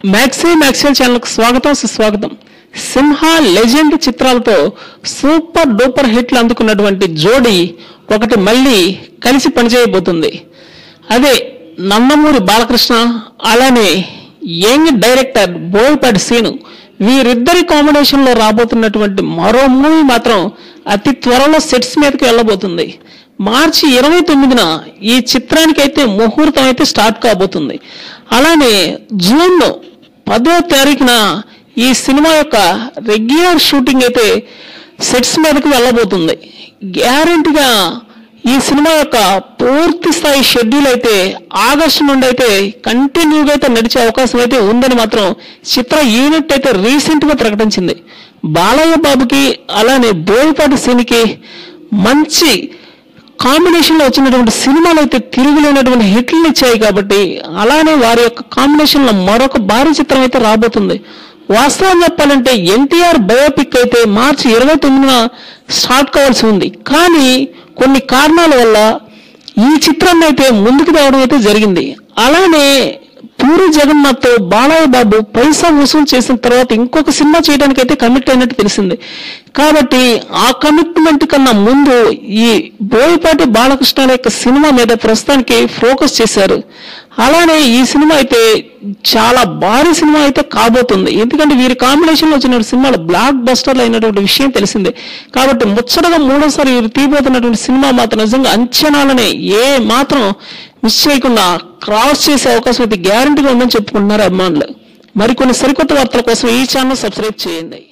maxi మ్యాక్సియల్ ఛానల్కు స్వాగతం సుస్వాగతం సింహ లెజెండ్ చిత్రాలతో సూపర్ డూపర్ హిట్లు అందుకున్నటువంటి జోడీ ఒకటి మళ్ళీ కలిసి పనిచేయబోతుంది అదే నందమూరి బాలకృష్ణ అలానే యంగ్ డైరెక్టర్ బోయపాటి సీను వీరిద్దరి కాంబినేషన్ లో రాబోతున్నటువంటి మరో మూవీ మాత్రం అతి త్వరలో సెట్స్ మీదకి వెళ్ళబోతుంది మార్చి ఇరవై తొమ్మిదిన ఈ చిత్రానికి అయితే ముహూర్తం అయితే స్టార్ట్ కాబోతుంది అలానే జూన్ పదో తారీఖున ఈ సినిమా యొక్క రెగ్యులర్ షూటింగ్ అయితే సెట్స్ మీదకి వెళ్ళబోతుంది గ్యారెంటీగా ఈ సినిమా యొక్క పూర్తి స్థాయి షెడ్యూల్ అయితే ఆగస్టు నుండి అయితే కంటిన్యూగా అయితే నడిచే అవకాశం అయితే ఉందని మాత్రం చిత్ర యూనిట్ అయితే రీసెంట్ గా ప్రకటించింది బాలయ్య బాబుకి అలానే బోయపాటి సీనికి మంచి కాంబినేషన్ లో వచ్చినటువంటి సినిమాలు అయితే తిరుగులేనటువంటి హిట్లు ఇచ్చాయి కాబట్టి అలానే వారి యొక్క కాంబినేషన్ లో మరొక భారీ చిత్రం అయితే రాబోతుంది వాస్తవం చెప్పాలంటే ఎన్టీఆర్ బయోపిక్ అయితే మార్చి ఇరవై తొమ్మిదిన స్టార్ట్ కావాల్సి ఉంది కానీ కొన్ని కారణాల వల్ల ఈ చిత్రాన్ని అయితే ముందుకు తేవడం అయితే జరిగింది అలానే పూరి జగన్నాథ్ తో బాలయ్య బాబు పైసా వసూలు చేసిన తర్వాత ఇంకొక సినిమా చేయడానికి అయితే కమిట్ అయినట్టు తెలిసింది కాబట్టి ఆ కమిట్మెంట్ కన్నా ముందు ఈ బోయపాటి బాలకృష్ణ యొక్క సినిమా మీద ప్రస్తుతానికి ఫోకస్ చేశారు అలానే ఈ సినిమా అయితే చాలా భారీ సినిమా అయితే కాబోతుంది ఎందుకంటే వీరి కాంబినేషన్ లో వచ్చిన సినిమాలు బ్లాక్ బస్టర్లు అయినటువంటి విషయం తెలిసిందే కాబట్టి ముచ్చటగా మూడోసారి వీరు తీయబోతున్నటువంటి సినిమా మాత్రం నిజంగా అంచనాలనే ఏ మాత్రం మిస్ చేయకుండా క్రాస్ చేసే అవకాశం అయితే గ్యారంటీగా ఉందని చెప్పుకుంటున్నారు అభిమానులు మరికొన్ని సరికొత్త వార్తల కోసం ఈ ఛానల్ సబ్స్క్రైబ్ చేయండి